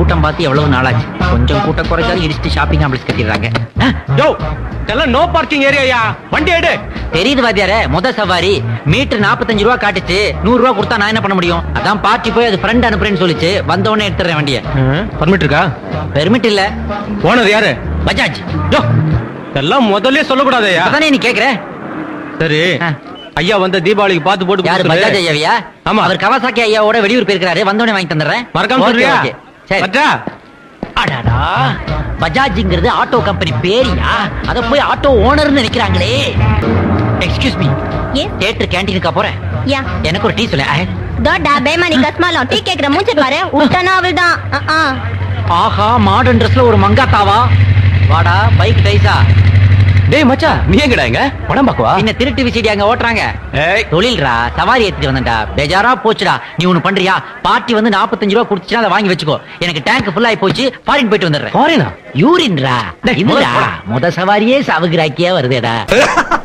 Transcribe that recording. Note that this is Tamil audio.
கூட்டம் பார்த்து எவ்வளவு நாளாச்சு கொஞ்சம் கூட்டம் குறைச்சாலும் இடிச்சுட்டு ஷாப்பிங் காம்ப்ளெக்ஸ் கட்டிடுறாங்க ஆ, யோ இதெல்லாம் நோ பார்க்கிங் ஏரியாயா வண்டி எடு தெரியுது வாத்தியாரே முத சவாரி மீட்டர் 45 ரூபா காட்டுச்சு நூறு ரூபா கொடுத்தா நான் என்ன பண்ண முடியும் அதான் பார்ட்டி போய் அது ஃப்ரெண்ட் அனுப்புறேன்னு சொல்லிச்சு வந்த உடனே எடுத்துறேன் வண்டியை பர்மிட் இருக்கா பெர்மிட் இல்ல ஓனர் யாரு பஜாஜ் யோ இதெல்லாம் முதல்ல சொல்லக்கூடாதயா அதானே நீ கேக்குற சரி ஆ. ஐயா வந்த தீபாவளிக்கு பார்த்து போட்டு யாரு கொடுத்துரு. பஜாஜ் ஐயாவியா ஆமா. அவர் கவாசாக்கி ஐயாவோட வெளியூர் போயிருக்காரு வந்தோடனே வாங்கி தந்துடுறேன் மறக்காம ஓகே, சொல்றியா ஓகே. சரி பட்டா அடடா பஜாஜ்ங்கிறது ஆட்டோ கம்பெனி பேரியா அத போய் ஆட்டோ ஓனர்னு நினைக்கிறாங்களே எக்ஸ்கியூஸ் மீ எஸ் தியேட்டர் கேண்டீனுக்கா போறேன் யா எனக்கு ஒரு டீ சொல்ல தோடா பேமானி கஸ்மாலம் டீ கேக்குற மூஞ்சி பாரு உட்டனா அவள் தான் ஆஹா மாடர்ன் ட்ரெஸ்ல ஒரு மங்காத்தாவா வாடா பைக் டைஸா டேய் மச்சா நீ எங்கடா எங்க படம் பாக்கவா பின்ன திருட்டு விசிடி அங்க ஓட்டுறாங்க ஏய் தொழில்ரா சவாரி ஏத்திட்டு வந்தேன்டா பேஜாரா போச்சுடா நீ ஒண்ணு பண்றியா பார்ட்டி வந்து 45 ரூபா குடுத்துச்சுன்னா அதை வாங்கி வச்சுக்கோ எனக்கு டேங்க் ஃபுல் ஆயி போச்சு ஃபாரின் போயிட்டு வந்துடுறேன் ஃபாரினா யூரின்ரா டேய், இதுடா முதல்ல போடா. முத சவாரியே சவுகிராக்கியா வருதேடா